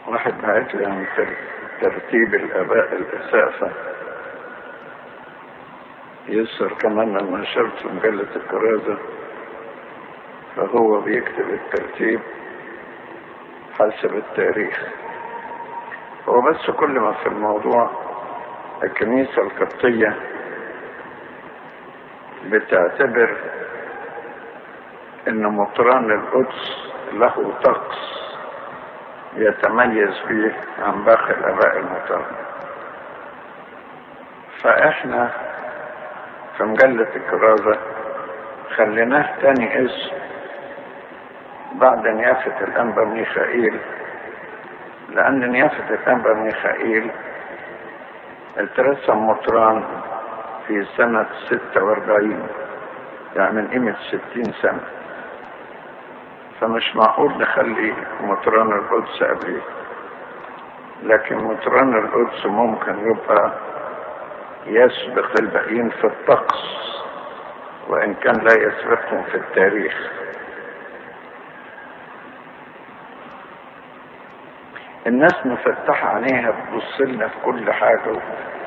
واحد بعت لي عن تر- ترتيب الآباء الأسافة يسر كمان لما نشرت في مجلة الكرازة فهو بيكتب الترتيب حسب التاريخ هو بس كل ما في الموضوع الكنيسة القبطية بتعتبر ان مطران القدس له طقس يتميز فيه عن باقي الاباء المطران فاحنا في مجلة الكرازة خليناه تاني اسم بعد نيافة الأنبا ميخائيل لأن نيافة الأنبا ميخائيل اترسم مطران في سنة ستة واربعين يعني من قيمة ستين سنة فمش معقول نخلي مطران القدس قبليه لكن مطران القدس ممكن يبقى يسبق الباقيين في الطقس وإن كان لا يسبقهم في التاريخ الناس مفتحة عينيها بتبص لنا في كل حاجة